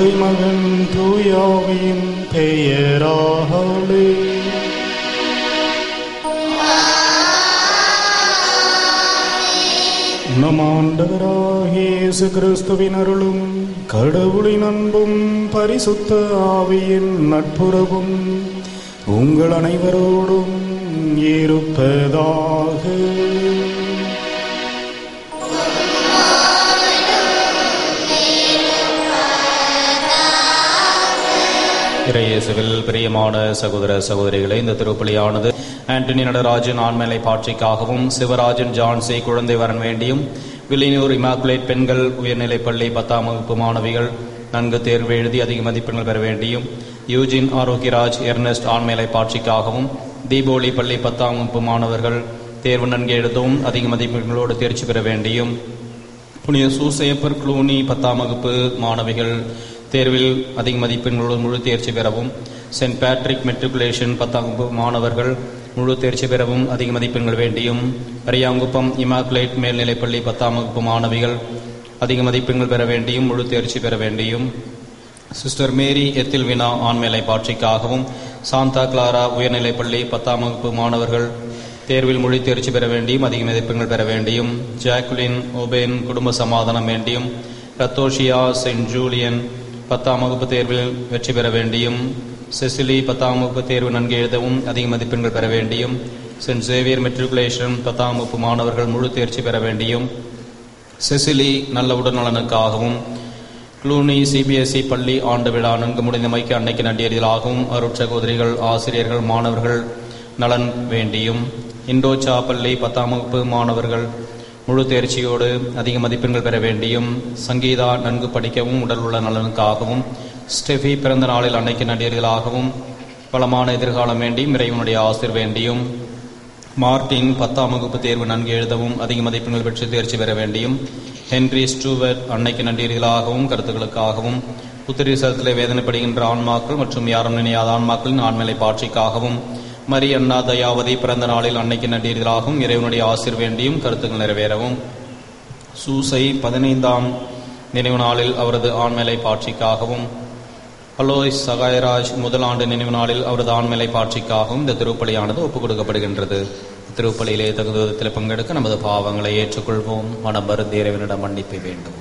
தந்தை மகன் தூயாவின் பெயராலே நம் ஆண்டவராகிய இயேசு கிறிஸ்துவின் அருளும் கடவுளின் அன்பும் பரிசுத்த ஆவியின் நட்புறவும் உங்கள் அனைவரோடும் இருப்பதாக இறையேசுவில் பிரியமான சகோதர சகோதரிகளே இந்த திருப்பலியானது ஆண்டனி நடராஜன் ஆண்மலை பாட்சிக்காகவும் சிவராஜன் ஜான்சி குழந்தை வரன் வேண்டியும் வில்லியனூர் இமாக்குலேட் பெண்கள் உயர்நிலைப்பள்ளி பத்தாம் வகுப்பு மாணவிகள் நன்கு தேர்வு எழுதி அதிக மதிப்பெண்கள் பெற வேண்டியும் யூஜின் ஆரோக்கியராஜ் எர்னஸ்ட் ஆண்மலை பாட்சிக்காகவும் தீபோலி பள்ளி பத்தாம் வகுப்பு மாணவர்கள் தேர்வு நன்கு எழுதவும் அதிக மதிப்பெண்களோடு தேர்ச்சி பெற வேண்டியும் புனித சூசையப்பர் க்ளூனி பத்தாம் வகுப்பு மாணவிகள் தேர்வில் அதிக மதிப்பெண்களோடு முழு தேர்ச்சி பெறவும் சென்ட் பேட்ரிக் மெட்ரிகுலேஷன் பத்தாம் வகுப்பு மாணவர்கள் முழு தேர்ச்சி பெறவும் அதிக மதிப்பெண்கள் வேண்டியும் அரியாங்குப்பம் இமாக்குலேட் மேல்நிலைப்பள்ளி பத்தாம் வகுப்பு மாணவிகள் அதிக மதிப்பெண்கள் பெற வேண்டியும் முழு தேர்ச்சி பெற வேண்டியும் சிஸ்டர் மேரி எத்தில் வினா ஆண்மேலை பாட்சிக்காகவும் சாந்தா கிளாரா உயர்நிலைப்பள்ளி பத்தாம் வகுப்பு மாணவர்கள் தேர்வில் மொழி தேர்ச்சி பெற வேண்டியும் அதிக மதிப்பெண்கள் பெற வேண்டியும் ஜாக்குலின் ஒபேன் குடும்ப சமாதானம் வேண்டியும் ரத்தோஷியா செயின்ட் ஜூலியன் பத்தாம் வகுப்பு தேர்வில் வெற்றி பெற வேண்டியும் செசிலி பத்தாம் வகுப்பு தேர்வு நன்கு எழுதவும் அதிக மதிப்பெண்கள் பெற வேண்டியும் சென்ட் சேவியர் மெட்ரிகுலேஷன் பத்தாம் வகுப்பு மாணவர்கள் முழு தேர்ச்சி பெற வேண்டியும் செசிலி நல்ல உடல்நலனுக்காகவும் க்ளூனி சிபிஎஸ்இ பள்ளி ஆண்டு விழா நன்கு முடிந்தமைக்கு அன்னைக்கு நன்றியறிதலாகவும் அருட்சகோதரிகள் ஆசிரியர்கள் மாணவர்கள் நலன் வேண்டியும் இண்டோச்சா பள்ளி பத்தாம் வகுப்பு மாணவர்கள் முழு தேர்ச்சியோடு அதிக மதிப்பெண்கள் பெற வேண்டியும் சங்கீதா நன்கு படிக்கவும் உடல் உள்ள நலனுக்காகவும் ஸ்டெஃபி பிறந்த நாளில் அன்னைக்கு நடிகர்களாகவும் வளமான எதிர்காலம் வேண்டியும் இறைவனுடைய ஆசிர் வேண்டியும் மார்டின் பத்தாம் வகுப்பு தேர்வு நன்கு எழுதவும் அதிக மதிப்பெண்கள் பெற்று தேர்ச்சி பெற வேண்டியும் ஹென்ரி ஸ்டூவர்ட் அன்னைக்கு நன்றீர்களாகவும் கருத்துக்களுக்காகவும் உத்திரீசத்திலே வேதனைப்படுகின்ற ஆன்மாக்கள் மற்றும் யாரும் நினையாத ஆன்மாக்களின் ஆண்மலை பாட்சிக்காகவும் மரி அண்ணா தயாவதி பிறந்த நாளில் அன்னைக்கு நன்றீர்களாகவும் இறைவனுடைய ஆசிர் வேண்டியும் கருத்துக்கள் நிறைவேறவும் சூசை பதினைந்தாம் நினைவு நாளில் அவரது ஆண்மலை பாட்சிக்காகவும் அலோய்ஸ் சகாயராஜ் முதல் ஆண்டு நினைவு நாளில் அவரது ஆண்மலை பாட்சிக்காகவும் இந்த திருப்பலியானது ஒப்புக் கொடுக்கப்படுகின்றது திருப்பலியிலே தகுந்த விதத்தில் பங்கெடுக்க நமது பாவங்களை ஏற்றுக்கொள்வோம் மனம் மருந்து இறைவனிடம் மன்னிப்பை வேண்டுவோம்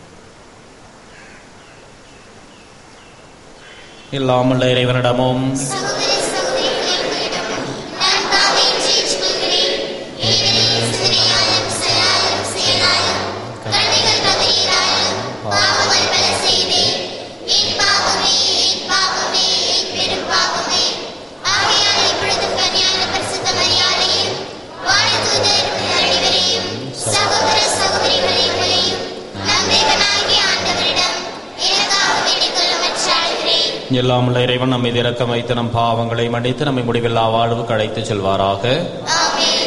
இல்லாமல் இறைவனிடமும் சகோதர சகோதரிகளிடம் நான் பாவையின் ஜெயிச்சுக்கொள்கிறேன் ஏனெனில் சிந்தனையாலும் சொல்லாலும் செயலாலும் கடமைகள் தவறியதாலும் பாவங்கள் பல செய்தேன் என் பாவமே என் பாவமே என் பெரும் பாவமே ஆகையால் இப்பொழுதும் கன்னியான பரிசுத்த மரியாதையும் வானதூதர் அனைவரையும் சகோதர சகோதரிகளை உங்களையும் நம் தேவனாகிய ஆண்டவரிடம் எனக்காக வேண்டிக் கொள்ளும்படி சாடுகிறேன் இல்லாமல் இறைவன் நம்மை இறக்கம் வைத்து நம் பாவங்களை மன்னித்து நம்மை முடிவில்லா வாழ்வுக்கு அழைத்துச் செல்வாராக ஆமென்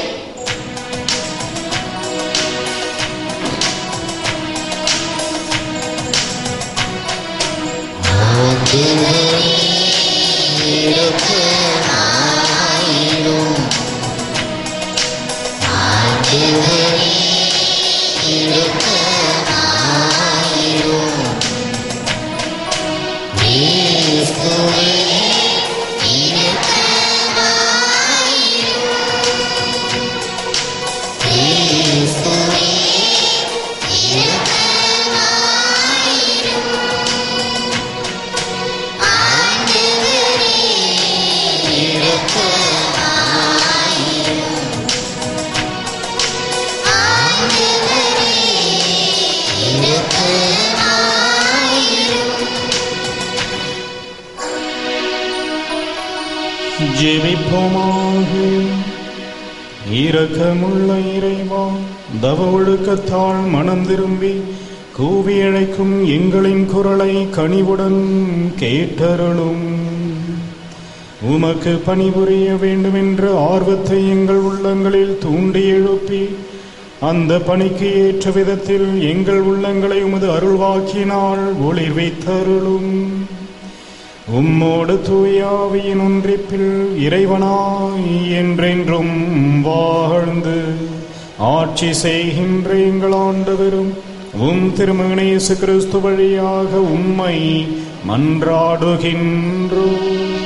ஜெபிப்போமாக இரக்கமுள்ள இறைவா தவ ஒழுக்கத்தால் மனம் திரும்பி கூவி அழைக்கும் எங்களின் குரலை கனிவுடன் கேட்டருளும் உமக்கு பணிபுரிய வேண்டுமென்ற ஆர்வத்தை எங்கள் உள்ளங்களில் தூண்டி எழுப்பி அந்த பணிக்கு ஏற்ற விதத்தில் எங்கள் உள்ளங்களை உமது அருள்வாக்கினால் ஒளிர்வைத்தருளும் உம்மோடு தூயாவியின் ஒன்றிப்பில் இறைவனாய் என்றென்றும் வாழ்ந்து ஆட்சி செய்கின்ற எங்கள் ஆண்டவரும் உம் திருமகனேசு கிறிஸ்து வழியாக உம்மை மன்றாடுகின்றோம்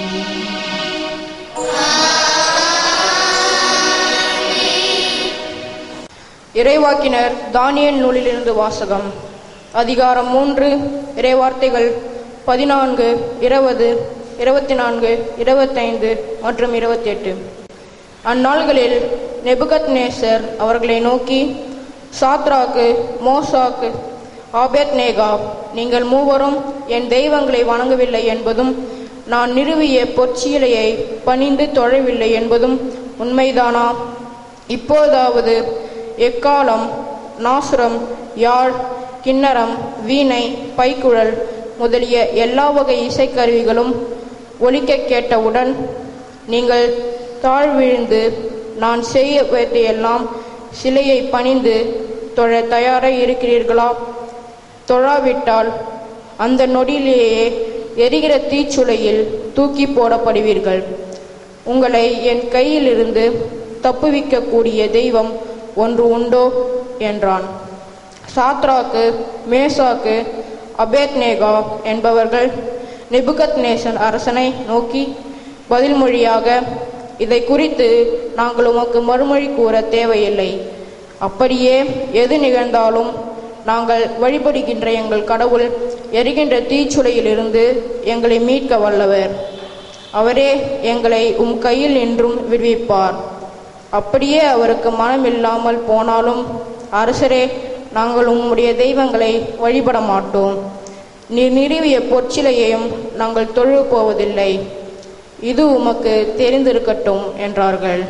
இறைவாக்கினர் தானியல் நூலிலிருந்து வாசகம் அதிகாரம் மூன்று இறைவார்த்தைகள் பதினான்கு இருபது இருபத்தி நான்கு இருபத்தைந்து மற்றும் இருபத்தி எட்டு அந்நாள்களில் நெபுகத் நேசர் அவர்களை நோக்கி சாத்ராக்கு மோசாக்கு ஆபேத்நேகா நீங்கள் மூவரும் என் தெய்வங்களை வணங்கவில்லை என்பதும் நான் நிறுவிய பொற்சீலையை பணிந்து தொழவில்லை என்பதும் உண்மைதானா இப்போதாவது எக்காலம் நாசுரம் யாழ் கிண்ணரம் வீணை பைக்குழல் முதலிய எல்லா வகை இசைக்கருவிகளும் ஒலிக்கக் கேட்டவுடன் நீங்கள் தாழ்விழுந்து நான் செய்ய வேண்டியெல்லாம் சிலையை பணிந்து தொழ தயாராக இருக்கிறீர்களா தொழாவிட்டால் அந்த நொடியிலேயே எரிகிற தீச்சுளையில் தூக்கி போடப்படுவீர்கள் உங்களை என் கையிலிருந்து தப்புவிக்கக்கூடிய தெய்வம் ஒன்று உண்டோ என்றான் சாத்ராக்கு மேசாக்கு அபேத்நேகா என்பவர்கள் நெபுகத் நேசன் அரசனை நோக்கி பதில்மொழியாக இதை குறித்து நாங்கள் உமக்கு மறுமொழி கூற தேவையில்லை அப்படியே எது நிகழ்ந்தாலும் நாங்கள் வழிபடுகின்ற எங்கள் கடவுள் எரிகின்ற தீச்சுளையிலிருந்து எங்களை மீட்க வல்லவர் அவரே எங்களை உம் கையில் நின்றும் விடுவிப்பார் அப்படியே அவருக்கு மனமில்லாமல் போனாலும் அரசரே நாங்கள் உம்முடைய தெய்வங்களை வழிபட மாட்டோம் நீர் நிறுவிய பொற்சிலையையும் நாங்கள் தொழு போவதில்லை இது உமக்கு தெரிந்திருக்கட்டும் என்றார்கள்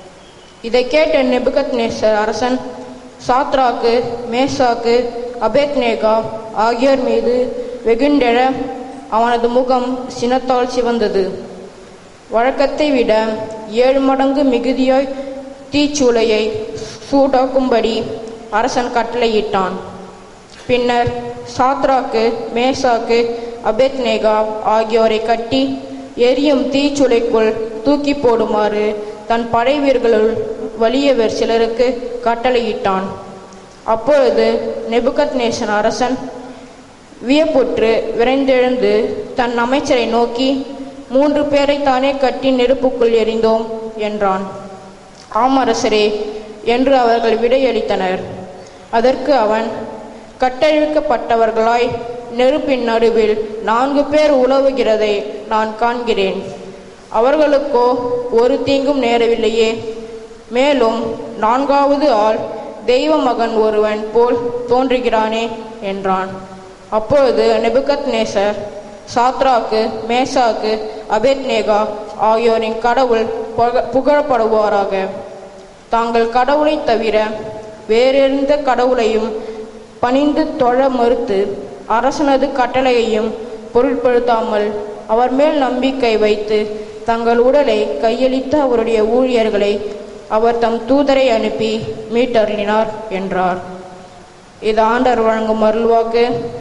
இதை கேட்ட நெபுகத் நேசர் அரசன் சாத்ராக்கு மேசாக்கு அபேத்நேகா ஆகியோர் மீது வெகுண்டெழ அவனது முகம் சினத்தால் சிவந்தது வழக்கத்தை விட ஏழு மடங்கு மிகுதியாய் தீச்சூளையை சூடாக்கும்படி அரசன் கட்டளையிட்டான் பின்னர் சாத்ராக்கு மேசாக்கு அபேத்நேகா ஆகியோரை கட்டி எரியும் தீச்சுளைக்குள் தூக்கி போடுமாறு தன் படைவீர்களுள் வலியவர் சிலருக்கு கட்டளையிட்டான் அப்பொழுது நெபுகத் நேசன் அரசன் வியப்புற்று விரைந்தெழுந்து தன் அமைச்சரை நோக்கி மூன்று பேரை தானே கட்டி நெருப்புக்குள் எறிந்தோம் என்றான் ஆம் அரசரே என்று அவர்கள் விடையளித்தனர் அதற்கு அவன் கட்டழிக்கப்பட்டவர்களாய் நெருப்பின் நடுவில் நான்கு பேர் உலவுகிறதை நான் காண்கிறேன் அவர்களுக்கோ ஒரு தீங்கும் நேரவில்லையே மேலும் நான்காவது ஆள் தெய்வ மகன் ஒருவன் போல் தோன்றுகிறானே என்றான் அப்பொழுது நெபுகத் நேசர் சாத்ராக்கு மேசாக்கு அபேத்நேகா ஆகியோரின் கடவுள் புக- புகழப்படுவாராக தாங்கள் கடவுளைத் தவிர வேறெந்த கடவுளையும் பணிந்து தொழ மறுத்து அரசனது கட்டளையையும் பொருட்படுத்தாமல் அவர் மேல் நம்பிக்கை வைத்து தங்கள் உடலை கையளித்த அவருடைய ஊழியர்களை அவர் தம் தூதரை அனுப்பி மீட்டருளினார் என்றார் இது ஆண்டர் வழங்கும் அருள்வாக்கு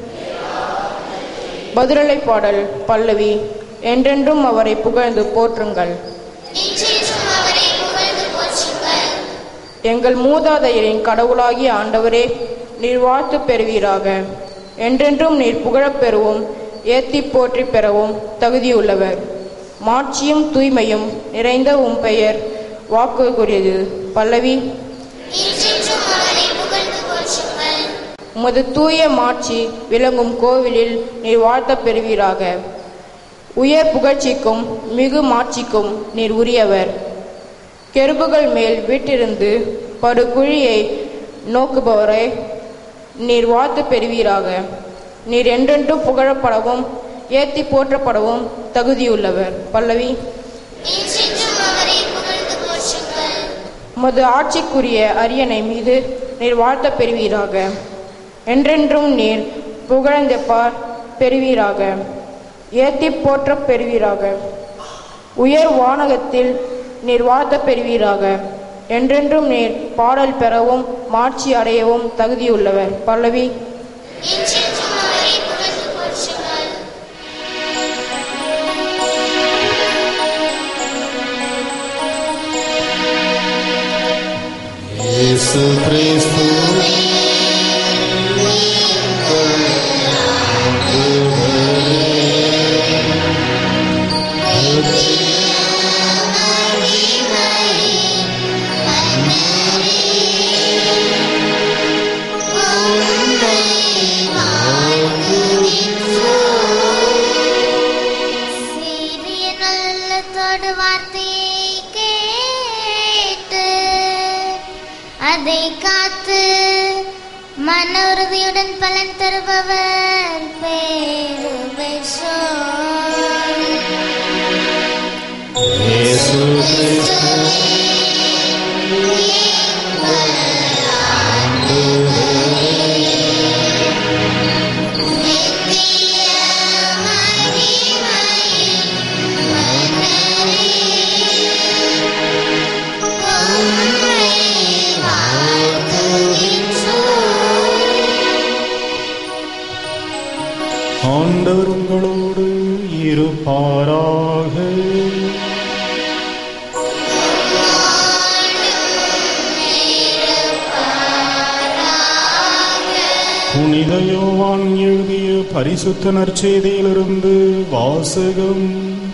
பதிலலை பாடல் பல்லவி என்றென்றும் அவரை புகழ்ந்து போற்றுங்கள் நிச்சயம் அவரை புகழ்ந்து போற்றுங்கள் எங்கள் மூதாதையரின் கடவுளாகிய ஆண்டவரே நீர் வாழ்த்து பெறுவீராக என்றென்றும் நீர் புகழப் பெறவும் ஏத்தி போற்றி பெறவும் தகுதியுள்ளவர் மாட்சியும் தூய்மையும் நிறைந்த உம் பெயர் வாக்குக்குரியது பல்லவி நிச்சயம் அவரை புகழ்ந்து போற்றுங்கள் உமது தூய மாட்சி விளங்கும் கோவிலில் நீர் வாழ்த்தப் பெறுவீராக உயர் புகழ்ச்சிக்கும் மிகு மாட்சிக்கும் நீர் உரியவர் கெருபுகள் மேல் வீட்டிருந்து படுகுழியை நோக்குபவரை நீர் வாழ்த்து பெறுவீராக நீர் என்றென்றும் புகழப்படவும் ஏத்தி போற்றப்படவும் தகுதியுள்ளவர் பல்லவி நிச்சயம் அவரை புகழ்ந்து போற்றுங்கள் உமது ஆட்சிக்குரிய அரியணை மீது நீர் வாழ்த்தப் பெறுவீராக என்றென்றும் நீர் புகழந்தெப்பார் பெறுவீராக ஏத்தி போற்றப் பெறுவீராக உயர் வானகத்தில் நீர் வாழ்த்தப் பெறுவீராக என்றென்றும் நீர் பாடல் பெறவும் மாட்சி அடையவும் தகுதியுள்ளவர் பல்லவி நிச்சயம் அவரை புகழ்ந்து போற்றுங்கள் இயேசு கிறிஸ்துவே எங்கள் ஆண்டவரே, ஆண்டவரது வார்த்தையை கேட்டு அதை காத்து மன உறுதியுடன் பலன் தருபவர் பேரு பெற்றோர். இயேசு கிறிஸ்து ஆண்டவர் உங்களோடு இருப்பாராக புனித யோவான் எழுதிய பரிசுத்த நற்செய்தியிலிருந்து வாசகம்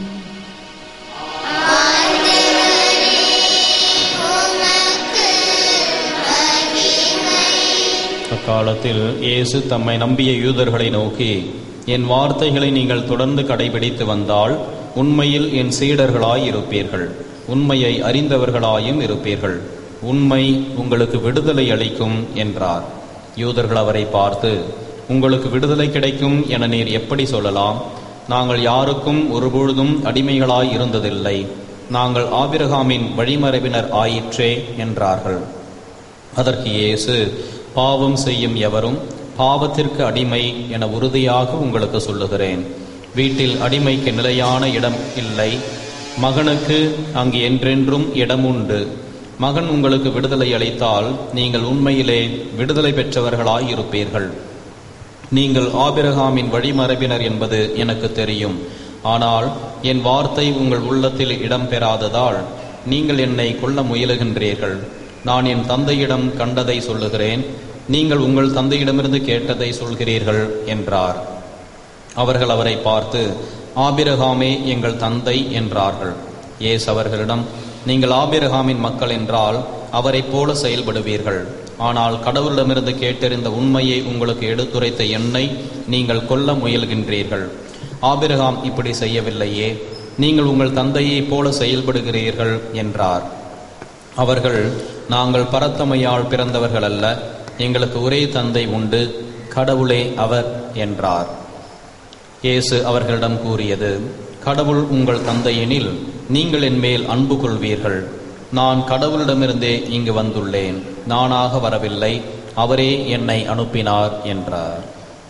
அக்காலத்தில் இயேசு தம்மை நம்பிய யூதர்களை நோக்கி என் வார்த்தைகளை நீங்கள் தொடர்ந்து கடைபிடித்து வந்தால் உண்மையில் என் சீடர்களாய் இருப்பீர்கள் உண்மையை அறிந்தவர்களாயும் இருப்பீர்கள் உண்மை உங்களுக்கு விடுதலை அளிக்கும் என்றார் யூதர்கள் அவரை பார்த்து உங்களுக்கு விடுதலை கிடைக்கும் என நீர் எப்படி சொல்லலாம் நாங்கள் யாருக்கும் ஒருபொழுதும் அடிமைகளாய் இருந்ததில்லை நாங்கள் ஆபிரகாமின் வழிமரபினர் ஆயிற்றே என்றார்கள் அதற்கு இயேசு பாவம் செய்யும் எவரும் பாவத்திற்கு அடிமை என உறுதியாக உங்களுக்கு சொல்லுகிறேன் வீட்டில் அடிமைக்கு நிலையான இடம் இல்லை மகனுக்கு அங்கு என்றென்றும் இடம் உண்டு மகன் உங்களுக்கு விடுதலை அளித்தால் நீங்கள் உண்மையிலே விடுதலை பெற்றவர்களாய் இருப்பீர்கள் நீங்கள் ஆபிரகாமின் வழிமரபினர் என்பது எனக்கு தெரியும் ஆனால் என் வார்த்தை உங்கள் உள்ளத்தில் இடம் பெறாததால் நீங்கள் என்னை கொல்ல முயலுகின்றீர்கள் நான் என் தந்தையிடம் கண்டதை சொல்லுகிறேன் நீங்கள் உங்கள் தந்தையிடமிருந்து கேட்டதை சொல்கிறீர்கள் என்றார் அவர்கள் அவரை பார்த்து ஆபிரகாமே எங்கள் தந்தை என்றார்கள் இயேசு அவர்களிடம் நீங்கள் ஆபிரகாமின் மக்கள் என்றால் அவரைப் போல செயல்படுவீர்கள் ஆனால் கடவுளிடமிருந்து கேட்டறிந்த உண்மையை உங்களுக்கு எடுத்துரைத்த என்னை நீங்கள் கொல்ல முயல்கின்றீர்கள் ஆபிரகாம் இப்படி செய்யவில்லையே நீங்கள் உங்கள் தந்தையைப் போல செயல்படுகிறீர்கள் என்றார் அவர்கள் நாங்கள் பரத்தமையால் பிறந்தவர்கள் அல்ல எங்களுக்கு ஒரே தந்தை உண்டு கடவுளே அவர் என்றார் இயேசு அவர்களிடம் கூறியது கடவுள் உங்கள் தந்தையெனில் நீங்கள் என் மேல் அன்பு கொள்வீர்கள் நான் கடவுளிடமிருந்தே இங்கு வந்துள்ளேன் நானாக வரவில்லை அவரே என்னை அனுப்பினார் என்றார்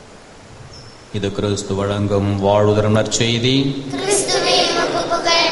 இது கிறிஸ்து வழங்கும் வாழ்வுதர நற்செய்தி கிறிஸ்துவே உமக்கு புகழ்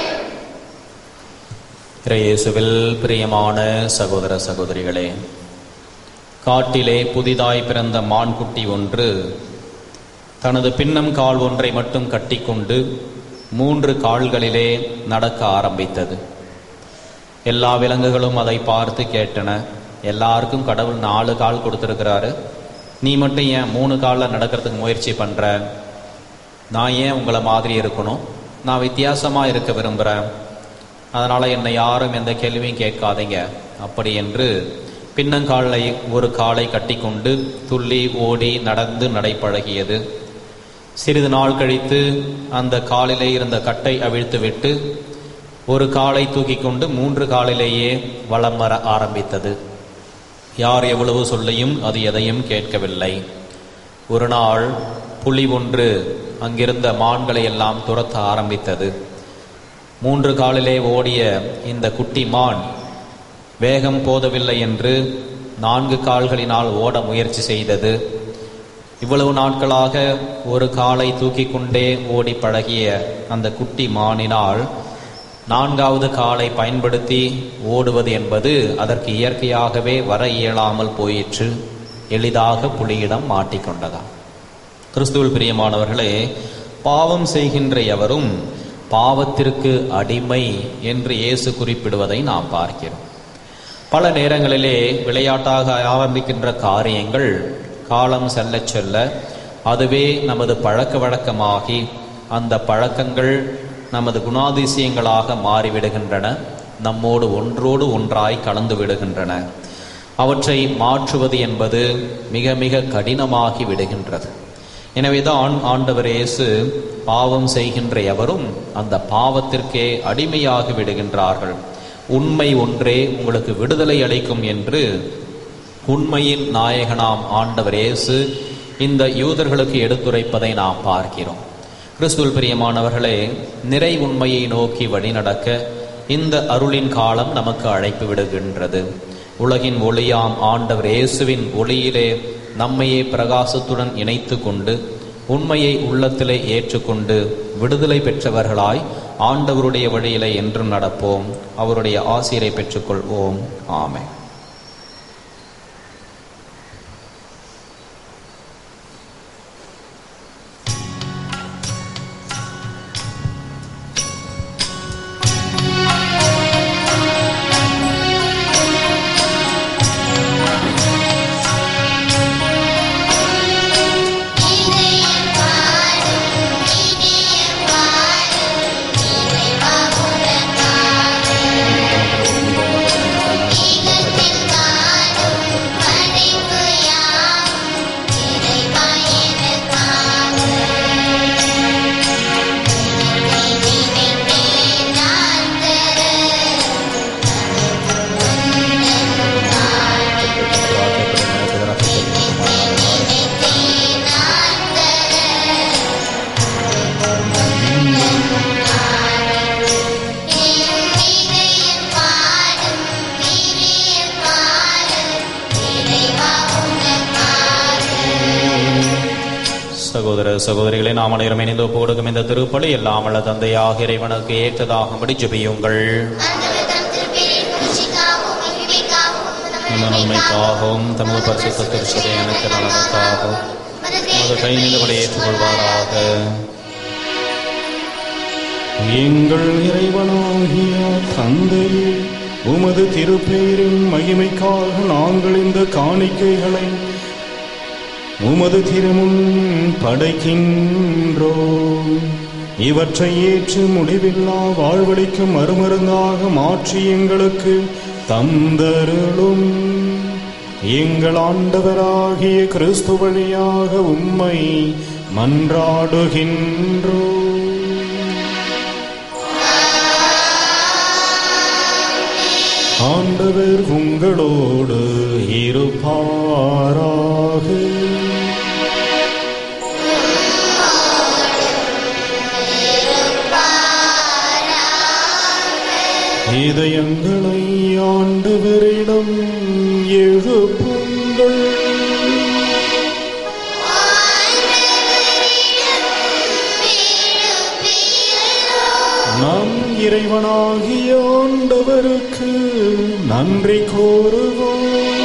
இயேசுவில் பிரியமான சகோதர சகோதரிகளே காட்டிலே புதிதாய் பிறந்த மான்குட்டி ஒன்று தனது பின்னம் கால் ஒன்றை மட்டும் கட்டிக்கொண்டு மூன்று கால்களிலே நடக்க ஆரம்பித்தது எல்லா விலங்குகளும் அதை பார்த்து கேட்டன எல்லாருக்கும் கடவுள் நாலு கால் கொடுத்துருக்கிறாரு நீ மட்டும் ஏன் மூணு காலில் நடக்கிறதுக்கு முயற்சி பண்ற நான் ஏன் உங்களை மாதிரி இருக்கணும் நான் வித்தியாசமா இருக்க விரும்புகிறேன் அதனால என்னை யாரும் எந்த கேள்வியும் கேட்காதீங்க அப்படி என்று பின்னங்காலை ஒரு காலை கட்டிக்கொண்டு துள்ளி ஓடி நடந்து நடைப்பழகியது சிறிது நாள் கழித்து அந்த காலிலே இருந்த கட்டை அவிழ்த்துவிட்டு ஒரு காலை தூக்கி கொண்டு மூன்று காலிலேயே வலம் வர ஆரம்பித்தது யார் எவ்வளவு சொல்லியும் அது எதையும் கேட்கவில்லை ஒரு நாள் புலி ஒன்று அங்கிருந்த மான்களை எல்லாம் துரத்த ஆரம்பித்தது மூன்று காலிலே ஓடிய இந்த குட்டி மான் வேகம் போதவில்லை என்று நான்கு கால்களினால் ஓட முயற்சி செய்தது இவ்வளவு நாட்களாக ஒரு காலை தூக்கி கொண்டே ஓடி பழகிய அந்த குட்டி மானினால் நான்காவது காலை பயன்படுத்தி ஓடுவது என்பது அதற்கு இயற்கையாகவே வர இயலாமல் போயிற்று எளிதாக புலியிடம் மாட்டிக்கொண்டதா கிறிஸ்துவில் பிரியமானவர்களே பாவம் செய்கின்ற எவரும் பாவத்திற்கு அடிமை என்று இயேசு குறிப்பிடுவதை நாம் பார்க்கிறோம் பல நேரங்களிலே விளையாட்டாக ஆரம்பிக்கின்ற காரியங்கள் காலம் செல்லச் செல்ல அதுவே நமது பழக்க வழக்கமாகி அந்த பழக்கங்கள் நமது குணாதிசயங்களாக மாறிவிடுகின்றன நம்மோடு ஒன்றோடு ஒன்றாய் கலந்து விடுகின்றன அவற்றை மாற்றுவது என்பது மிக மிக கடினமாகி விடுகின்றது எனவேதான் ஆண்டவர் இயேசு பாவம் செய்கின்ற எவரும் அந்த பாவத்திற்கே அடிமையாகி விடுகின்றார்கள் உண்மை ஒன்றே உங்களுக்கு விடுதலை அளிக்கும் என்று உண்மையின் நாயகனாம் ஆண்டவர் இயேசு இந்த யூதர்களுக்கு எடுத்துரைப்பதை நாம் பார்க்கிறோம் கிறிஸ்துவில் பிரியமானவர்களே நிறை உண்மையை நோக்கி வழிநடக்க இந்த அருளின் காலம் நமக்கு அழைப்பு விடுகின்றது உலகின் ஒளியாம் ஆண்டவர் இயேசுவின் ஒளியிலே நம்மையே பிரகாசத்துடன் இணைத்து கொண்டு உண்மையை உள்ளத்திலே ஏற்றுக்கொண்டு விடுதலை பெற்றவர்களாய் ஆண்டவருடைய வழியிலே என்றும் நடப்போம் அவருடைய ஆசிரியரை பெற்றுக்கொள்வோம் ஆமென் இதயம் பாடும் இனிய பாடும் இறைவா உனக்காக இதயத்தில் காணும் படைப்பு யாவும் இறைவா எனக்காக நினைத்தேன் நான் தர நினைத்தேன் நான் தர இதயம் பாடும் இனிய பாடும் இறைவா உனக்காக சகோதர சகோதரிகளை நாம் அனைவரும் இணைந்து ஒப்பு கொடுக்கும் இந்த திருப்பலி எல்லாம் வல்ல தந்தையாக இறைவனுக்கு ஏற்றதாகும்படி ஜெபியுங்கள் ஆண்டவர் தம் திருப்பெயரின் புகழ்ச்சிக்காகவும் மகிமைக்காகவும் நம்ம நன்மைக்காகவும் தமது பரிசுத்த திருச்சதை அனைத்து நலனுக்காகவும் உமது கை நின்றபடி ஏற்றுக்கொள்வாராக எங்கள் இறைவனாகிய தந்தையே உமது திருப்பெயரின் மகிமைக்காக நாங்கள் இந்த காணிக்கைகளை உமது திருமுன் படைக்கின்றோம் இவற்றை ஏற்று முடிவில்லா வாழ்வழிக்கும் மறுமருந்தாக மாற்றி எங்களுக்கு தந்தருளும் எங்கள் ஆண்டவராகிய கிறிஸ்து வழியாக உம்மை மன்றாடுகின்றோம் ஆண்டவர் உங்களோடு இருப்பாராக இதயங்களை ஆண்டவரிடம் எழுப்புங்கள் நம் இறைவனாகிய ஆண்டவருக்கு நன்றி கூறுவோம்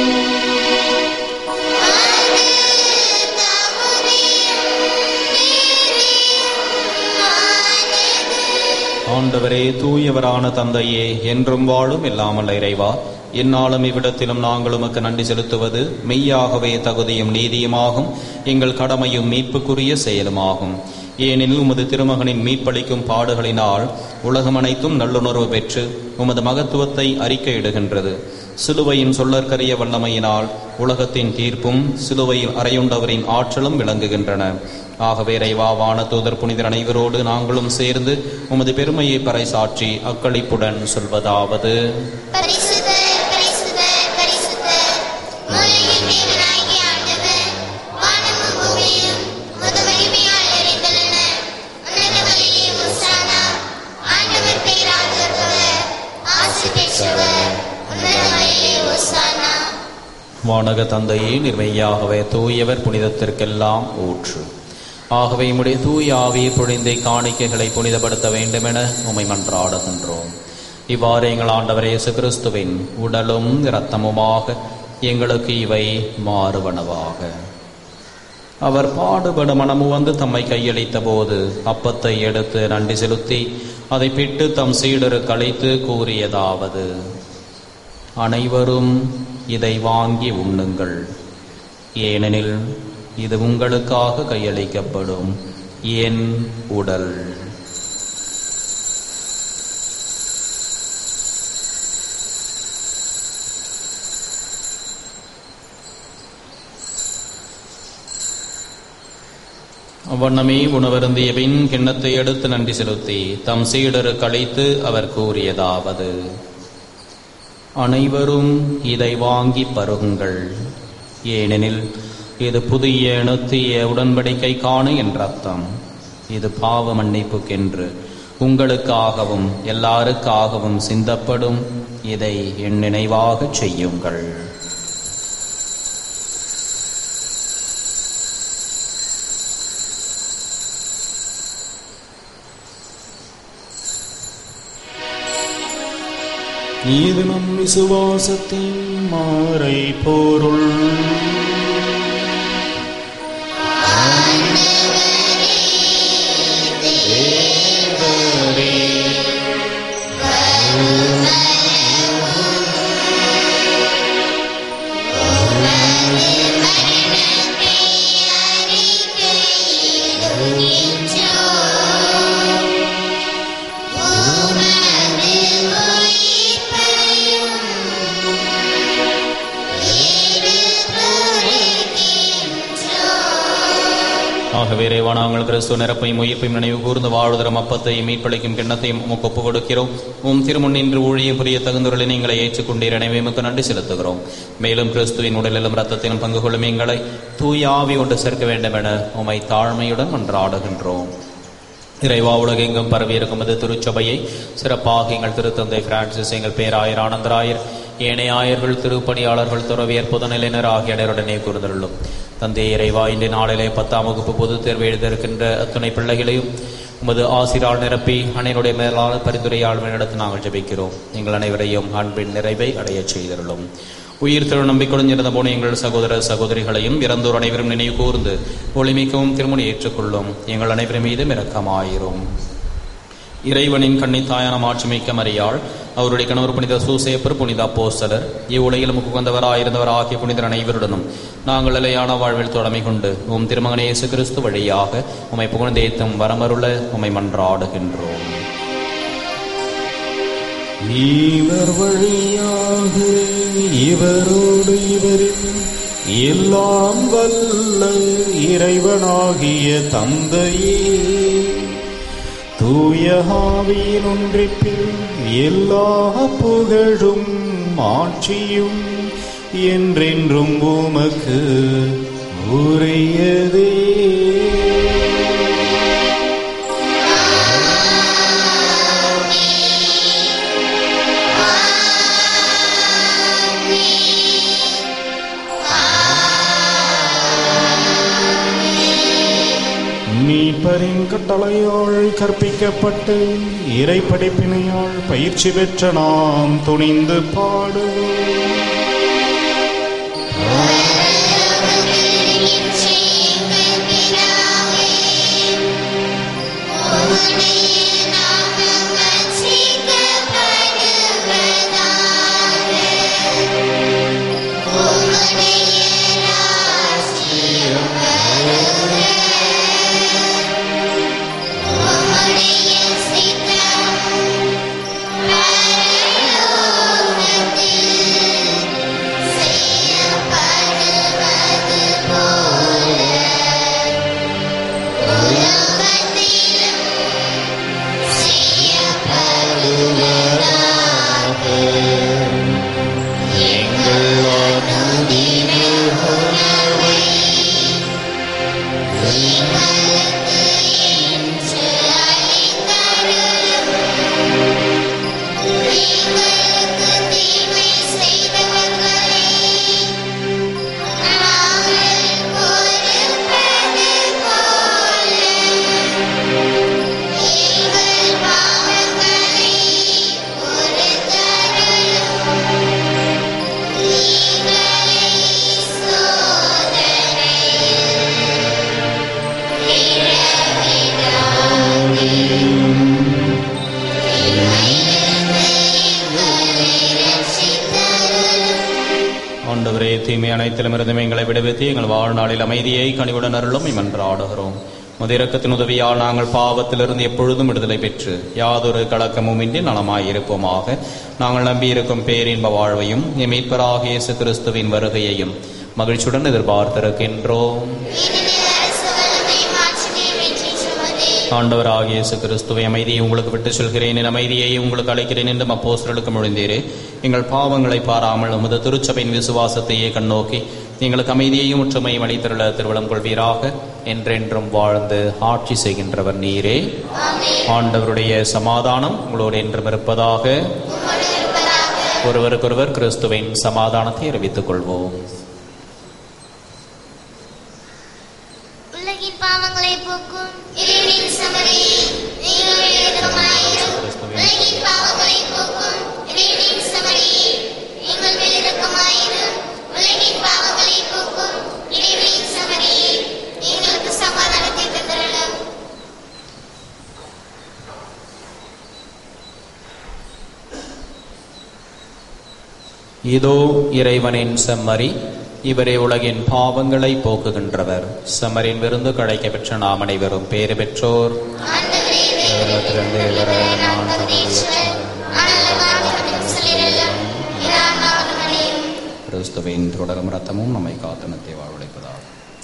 ஆண்டவரே தூயவரான தந்தையே என்றும் வாழும் இல்லாமல் இறைவா இந்நாளும் இவ்விடத்திலும் நாங்கள் உமக்கு நன்றி செலுத்துவது மெய்யாகவே தகுதியும் நீதியுமாகும் எங்கள் கடமையும் மீட்புக்குரிய செயலுமாகும் ஏனெனில் உமது திருமகனின் மீட்பளிக்கும் பாடுகளினால் உலகம் அனைத்தும் நல்லுணர்வு பெற்று உமது மகத்துவத்தை அறிக்கையிடுகின்றது சிலுவையின் சொல்லற்கரிய வல்லமையினால் உலகத்தின் தீர்ப்பும் சிலுவையில் அறையுண்டவரின் ஆற்றலும் விளங்குகின்றன ஆகவே இறைவா வானதூதர் புனிதர் அனைவரோடு நாங்களும் சேர்ந்து உமது பெருமையை பறைசாற்றி அக்களிப்புடன் சொல்வதாவது பரிசுத்தர், பரிசுத்தர், பரிசுத்தர். உலகின் தேவனாகிய ஆண்டவர், வானமும் பூமியும் உமது மகிமையால் நிறைந்துள்ளன. உன்னதங்களிலே ஓசானா. ஆண்டவர் பெயரால் வருபவர், ஆசி பெற்றவர். உன்னதங்களிலே ஓசானா. வானக தந்தையே நிர்மையாகவே தூயவர் புனிதத்திற்கெல்லாம் ஊற்று ஆகவே உம்முடைய தூய ஆவியை பொழிந்தை காணிக்கைகளை புனிதப்படுத்த வேண்டுமென உம்மை மன்றாடுகின்றோம் இவ்வாறு எங்கள் ஆண்டவர் இயேசு கிறிஸ்துவின் உடலும் இரத்தமுமாக எங்களுக்கு இவை மாறுவனவாக அவர் பாடுபட மனமு வந்து தம்மை கையளித்த போது அப்பத்தை எடுத்து நன்றி செலுத்தி அதை பிட்டு தம் சீடரு கழித்து கூறியதாவது அனைவரும் இதை வாங்கி உண்ணுங்கள் ஏனெனில் இது உங்களுக்காக கையளிக்கப்படும் என் உடல் அவ்வண்ணமே உணவருந்திய பின் கிண்ணத்தை எடுத்து நன்றி செலுத்தி தம் சீடருக்கு அளித்து அவர் கூறியதாவது அனைவரும் இதை வாங்கி பருகுங்கள் ஏனெனில் இது புதிய நித்திய உடன்படிக்கை காண என்ற அர்த்தம் இது பாவ மன்னிப்புக்கென்று உங்களுக்காகவும் எல்லாருக்காகவும் சிந்தப்படும் இதை என் நினைவாகச் செய்யுங்கள் இது நம் விசுவாசத்தின் மாறை பொருள் ஆகவே இறைவா நாங்கள் கிறிஸ்துவ நிரப்பையும் உயிர்ப்பையும் நினைவு கூர்ந்து வாழ்தரம் அப்பத்தையும் மீட்பளிக்கும் கிண்ணத்தையும் உமக்கு ஒப்புக் கொடுக்கிறோம் உம் திருமுன் நின்று ஊழிய புரிய தகுந்தவர்களை நீங்களை ஏற்றுக்கொண்டீர் எனவே உமக்கு நன்றி செலுத்துகிறோம் மேலும் கிறிஸ்துவின் உடலிலும் ரத்தத்திலும் பங்கு கொள்ளும் எங்களை தூய ஆவி கொண்டு சேர்க்க வேண்டும் என உமை தாழ்மையுடன் மன்றாடுகின்றோம் இறைவா உலகெங்கும் பரவியிருக்கும் இது திருச்சபையை சிறப்பாக எங்கள் திருத்தந்தை பிரான்சிஸ் எங்கள் பேராயர் ஆனந்தராயர் ஏனைய ஆயர்கள் திருப்பணியாளர்கள் துறவியர் புதுநிலையினர் ஆகிய அனைவருடனே கூர்ந்தருளும் தந்தை இறைவா இன்றைய நாளிலே பத்தாம் வகுப்பு பொதுத் தேர்வு எழுதியிருக்கின்ற அத்துணை பிள்ளைகளையும் உமது ஆசிரால் நிரப்பி அனைவருடைய மேலான பரிந்துரையால் நடத்தி நாங்கள் ஜெபிக்கிறோம் எங்கள் அனைவரையும் அன்பின் நிறைவை அடையச் செய்தருளும் உயிர் திரு நம்பிக்கையுடன் இருந்த போன எங்கள் சகோதர சகோதரிகளையும் இறந்தோர் அனைவரும் நினைவு கூர்ந்து ஒளிமிக்கவும் திருமணி ஏற்றுக்கொள்ளும் எங்கள் அனைவரும் மீதும் இரக்கமாயிரும் இறைவனின் கன்னித்தாயான மாட்சிமிக்க மரியாள் அவருடைய கணவர் புனித சூசேப்பர் புனித அப்போஸ்தலர் இவ்வுலகில் முகுந்தவராயிருந்தவர் ஆகிய புனிதர் அனைவருடனும் நாங்கள் நிலையான வாழ்வில் தொடமை கொண்டு உம் திருமகன் இயேசு கிறிஸ்து வழியாக உம்மை புகழ்ந்தேத்தும் வரமருள உம்மை மன்றாடுகின்றோம் இவர் வழியாக இவரோடு இவரில் எல்லாம் வல்ல இறைவனாகிய தந்தையே தூய ஆவியின் ஒன்றிப்பில் எல்லா புகழும் ஆட்சியும் என்றென்றும் உமக்கு உரியதே மீட்பரின் கட்டளையால் கற்பிக்கப்பட்டு இறை படிப்பினையால் பயிற்சி பெற்ற நாம் துணிந்து பாடுவோம் ஆண்டவரே தீமை அனைத்திலுமிருந்தும் எங்களை விடுவித்து எங்கள் வாழ்நாளில் அமைதியை கனிவுடன் அருளும் இமன்றாடுகிறோம் முதிரக்கத்தின் உதவியால் நாங்கள் பாவத்திலிருந்து எப்பொழுதும் விடுதலை பெற்று யாதொரு கலக்கமுமின்றி நலமாயிருப்போமாக நாங்கள் நம்பியிருக்கும் பேரின்ப வாழ்வையும் எம் மீட்பராகிய இயேசு கிறிஸ்துவின் வருகையையும் மகிழ்ச்சியுடன் எதிர்பார்த்திருக்கின்றோம் ஏனெனில் அரசு வல்லமை மாட்சிமை ஆண்டவராகிய இயேசு கிறிஸ்துவை அமைதியை உங்களுக்கு விட்டு செல்கிறேன் என் அமைதியை உங்களுக்கு அழைக்கிறேன் என்று அப்போஸ்தலருக்கு மொழிந்தீரே எங்கள் பாவங்களை பாராமல் உமது திருச்சபையின் விசுவாசத்தையே கண்ணோக்கி எங்களுக்கு அமைதியையும் ஒற்றுமையும் அளித்தருள திருவளம் கொள்வீராக என்றென்றும் வாழ்ந்து ஆட்சி செய்கின்றவர் நீரே ஆண்டவருடைய சமாதானம் உங்களோடு என்றும் இருப்பதாக ஒருவருக்கொருவர் கிறிஸ்துவின் சமாதானத்தை அறிவித்துக் கொள்வோம் உலகின் பாவங்களை போக்கும் இறைவனின் சமரி நீங்கள் இரக்கமாயிரும் உலகின் பாவங்களை போக்கும் இறைவனின் சமரி நீங்கள் மேல் இரக்கமாயிரும் உலகின் பாவங்களை போக்கும் இறைவனின் சமரி எங்களுக்கு சமாதானத்தை தந்தரலும் இதோ இறைவனின் செம்மறி இவரே உலகின் பாவங்களை போக்குகின்றவர் செம்மரின் விருந்து கிடைக்க பெற்ற நாம் அனைவரும் பேறு பெற்றோர் ஆண்டவரே தேவனிடத்திலிருந்து வர நான் தகுதியற்றவன். கிறிஸ்துவின் தொடரும் ரத்தமும் நம்மை காத்தனத்தை வாழ்வழைப்பதாகும்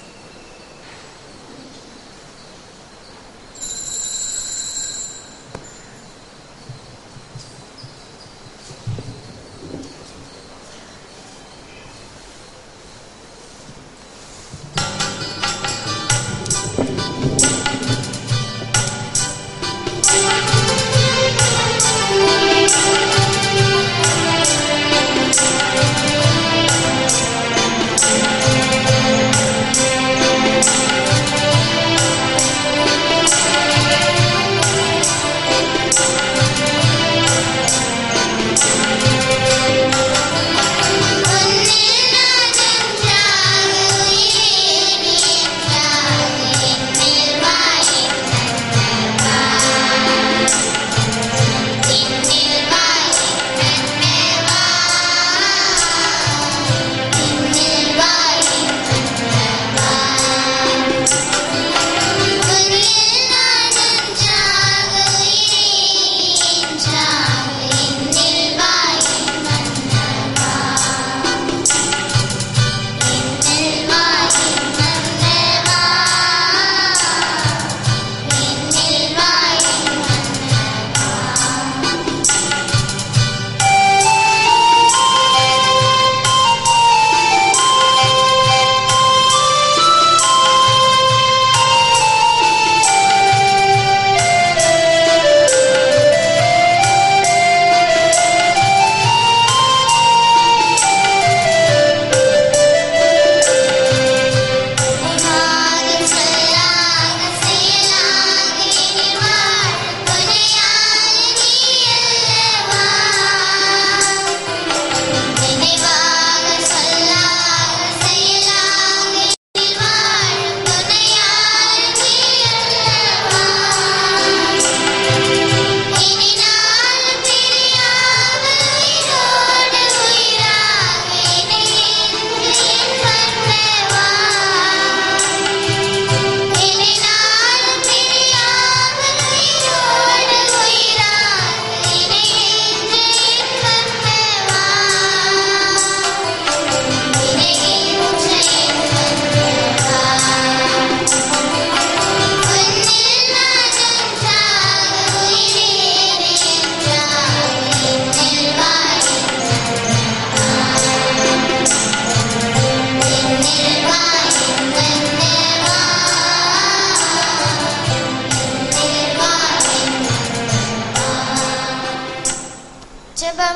ஜெபம்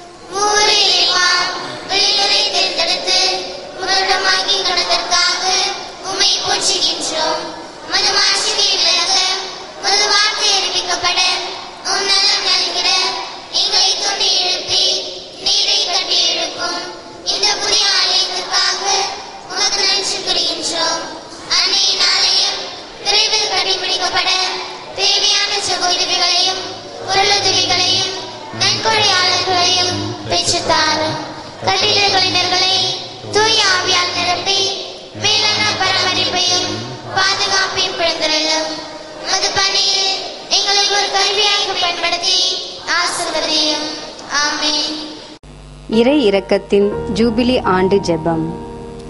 மூரிலிவான் வெளியுறை தேர்ந்தெடுத்து முதலிடமாக்கி கடந்ததற்காக உம்மை போற்றுகின்றோம் மது மாசுகை விலக மது வார்த்தை அறிவிக்கப்பட உம் நலம் நல்கிட எங்களை தூண்டி எழுப்பி நீரை கட்டி எழுப்பும் இந்த புதிய ஆலயத்திற்காக உமக்கு நன்றி கூறுகின்றோம் அன்னையின் ஆலயம் விரைவில் கடைபிடிக்கப்பட தேவையான சகோதரிகளையும் பொருளுதவிகளையும் நன்கொடையாளர்களையும் பெற்றுத்தாரும் கட்டிட கலைஞர்களை தூய ஆவியால் நிரப்பி மேலான பராமரிப்பையும் பாதுகாப்பையும் பிறந்தரலும் மது பணியில் எங்களை ஒரு கல்வியாக பயன்படுத்தி ஆசிர்வதையும் ஆமென் இறை இரக்கத்தின் ஜூபிலி ஆண்டு ஜெபம்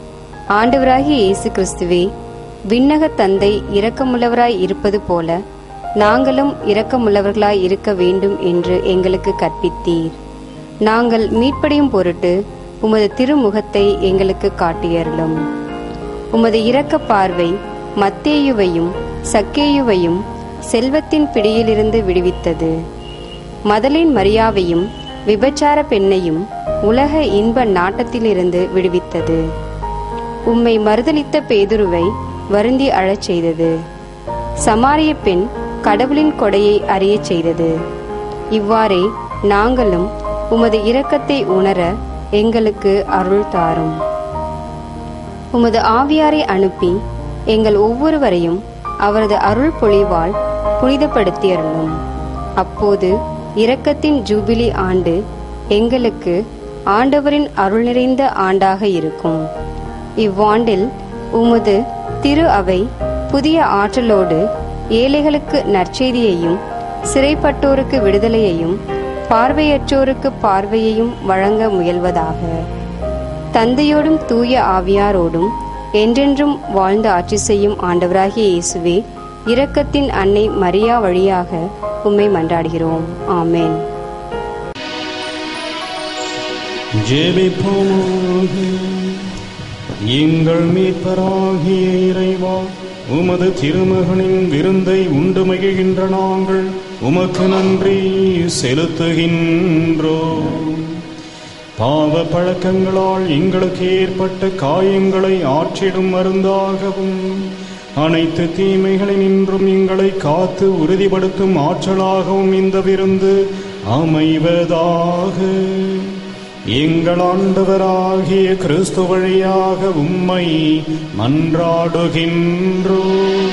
ஆண்டவராகிய இயேசு கிறிஸ்துவே விண்ணக தந்தை இரக்கமுள்ளவராய் இருப்பது போல நாங்களும் இரக்கமுள்ளவர்களாய் இருக்க வேண்டும் என்று எங்களுக்கு கற்பித்தீர் நாங்கள் மீட்படையும் பொருட்டு உமது திருமுகத்தை எங்களுக்கு காட்டியருளும் உமது இரக்க பார்வை மத்தேயுவையும் சக்கேயுவையும் செல்வத்தின் பிடியிலிருந்து விடுவித்தது மதலின் மரியாவையும் விபச்சார பெண்ணையும் உலக இன்ப நாட்டத்திலிருந்து விடுவித்தது உம்மை மறுதலித்த பேதுருவை வருந்தி அழச் செய்தது சமாரிய பெண் கடவுளின் கொடையை அறியச் செய்தது இவ்வாறே நாங்களும் உமது இரக்கத்தை உணர எங்களுக்கு அருள் தாரும் உமது ஆவியாரை அனுப்பி எங்கள் ஒவ்வொருவரையும் அவரது அருள் பொழிவால் புனிதப்படுத்தியருளும் அப்போது இரக்கத்தின் ஜூபிலி ஆண்டு எங்களுக்கு ஆண்டவரின் அருள் நிறைந்த ஆண்டாக இருக்கும் இவ்வாண்டில் உமது திரு அவை புதிய ஆற்றலோடு ஏழைகளுக்கு நற்செய்தியையும் சிறைப்பட்டோருக்கு விடுதலையையும் பார்வையற்றோருக்கு பார்வையையும் வழங்க முயல்வதாக தந்தையோடும் தூய ஆவியாரோடும் என்றென்றும் வாழ்ந்து ஆட்சி செய்யும் ஆண்டவராகிய இயேசுவே இரக்கத்தின் அன்னை மரியா வழியாக உம்மை மன்றாடுகிறோம் ஆமேன் ஜெபிப்போமாக எங்கள் மீட்பராகிய இறைவா உமது திருமகனின் விருந்தை உண்டு மகிழ்கின்ற நாங்கள் உமக்கு நன்றி செலுத்துகின்றோம் பாவ பழக்கங்களால் எங்களுக்கு ஏற்பட்ட காயங்களை ஆற்றிடும் மருந்தாகவும் அனைத்து தீமைகளினின்றும் எங்களை காத்து உறுதிப்படுத்தும் ஆற்றலாகவும் இந்த விருந்து அமைவதாக எங்கள் ஆண்டவராகிய கிறிஸ்து வழியாக உம்மை மன்றாடுகின்றோம்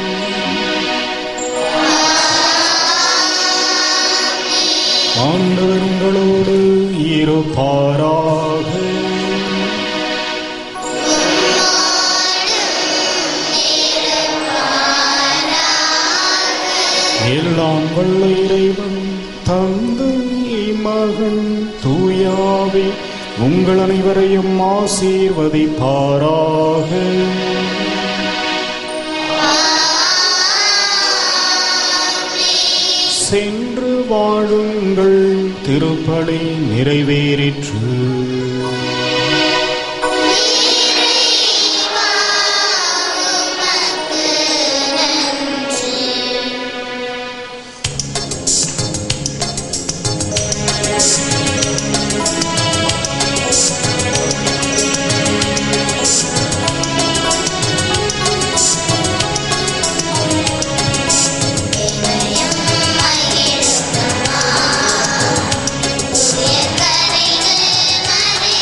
ஆண்டவர் உங்களோடு இருப்பாராக எல்லாம் வல்ல இறைவன் தந்தை மகன் தூயாவே உங்கள் அனைவரையும் ஆசீர்வதிப்பாராக சென்று வாழுங்கள் திருப்பலி நிறைவேறிற்று கரைகள் மறை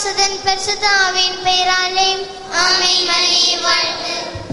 சுதன் பரிசுத்த ஆவியின் பெயராலே ஆமென் மரியே வாழ்க